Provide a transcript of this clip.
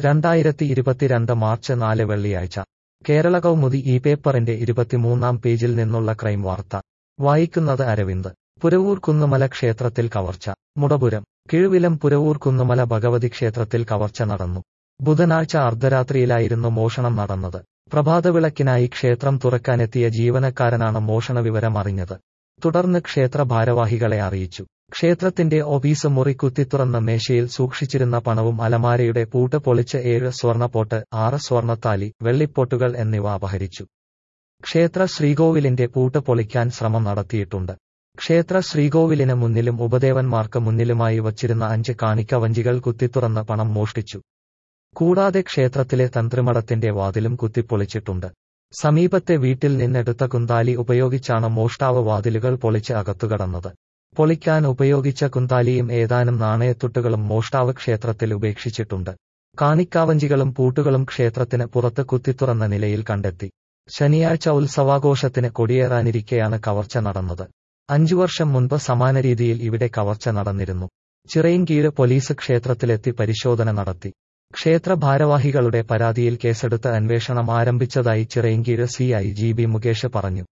രണ്ടായിരത്തി ഇരുപത്തിരണ്ട് മാർച്ച് നാല് വെള്ളിയാഴ്ച കേരള കൗമുദി ഈ പേപ്പറിന്റെ ഇരുപത്തിമൂന്നാം പേജിൽ നിന്നുള്ള ക്രൈം വാർത്ത വായിക്കുന്നത് അരവിന്ദ് പുരവൂർ കുന്നുമല ക്ഷേത്രത്തിൽ കവർച്ച മുടപുരം കിഴുവിലം പുരവൂർ കുന്നുമല ഭഗവതി ക്ഷേത്രത്തിൽ കവർച്ച നടന്നു ബുധനാഴ്ച അർദ്ധരാത്രിയിലായിരുന്നു മോഷണം നടന്നത് പ്രഭാതവിളക്കിനായി ക്ഷേത്രം തുറക്കാനെത്തിയ ജീവനക്കാരനാണ് മോഷണ വിവരം അറിഞ്ഞത് തുടർന്ന് ക്ഷേത്ര ഭാരവാഹികളെ അറിയിച്ചു ക്ഷേത്രത്തിന്റെ ഓഫീസ് മുറി കുത്തിത്തുറന്ന മേശയിൽ സൂക്ഷിച്ചിരുന്ന പണവും അലമാരയുടെ പൂട്ട് പൊളിച്ച് ഏഴ് സ്വർണപ്പോട്ട് ആറ് സ്വർണത്താലി വെള്ളിപ്പോട്ടുകൾ എന്നിവ അപഹരിച്ചു ക്ഷേത്ര ശ്രീകോവിലിന്റെ പൂട്ട് പൊളിക്കാൻ ശ്രമം നടത്തിയിട്ടുണ്ട് ക്ഷേത്ര ശ്രീകോവിലിന് മുന്നിലും ഉപദേവന്മാർക്ക് മുന്നിലുമായി വച്ചിരുന്ന അഞ്ച് കാണിക്ക വഞ്ചികൾ കുത്തിത്തുറന്ന് പണം മോഷ്ടിച്ചു കൂടാതെ ക്ഷേത്രത്തിലെ തന്ത്രിമഠത്തിന്റെ വാതിലും കുത്തിപ്പൊളിച്ചിട്ടുണ്ട് സമീപത്തെ വീട്ടിൽ നിന്നെടുത്ത കുന്താലി ഉപയോഗിച്ചാണ് മോഷ്ടാവ് വാതിലുകൾ പൊളിച്ച് അകത്തുകടന്നത് പൊളിക്കാൻ ഉപയോഗിച്ച കുന്താലിയും ഏതാനും നാണയത്തുട്ടുകളും മോഷ്ടാവ് ക്ഷേത്രത്തിൽ ഉപേക്ഷിച്ചിട്ടുണ്ട് കാണിക്കാവഞ്ചികളും പൂട്ടുകളും ക്ഷേത്രത്തിന് പുറത്ത് കുത്തിത്തുറന്ന നിലയിൽ കണ്ടെത്തി ശനിയാഴ്ച ഉത്സവാഘോഷത്തിന് കൊടിയേറാനിരിക്കെയാണ് കവർച്ച നടന്നത് അഞ്ചു വർഷം മുൻപ് സമാന രീതിയിൽ ഇവിടെ കവർച്ച നടന്നിരുന്നു ചിറയിൻകീഴ് പോലീസ് ക്ഷേത്രത്തിലെത്തി പരിശോധന നടത്തി ക്ഷേത്ര ഭാരവാഹികളുടെ പരാതിയിൽ കേസെടുത്ത് അന്വേഷണം ആരംഭിച്ചതായി Chirayinkeezhu C I G B Mukesh പറഞ്ഞു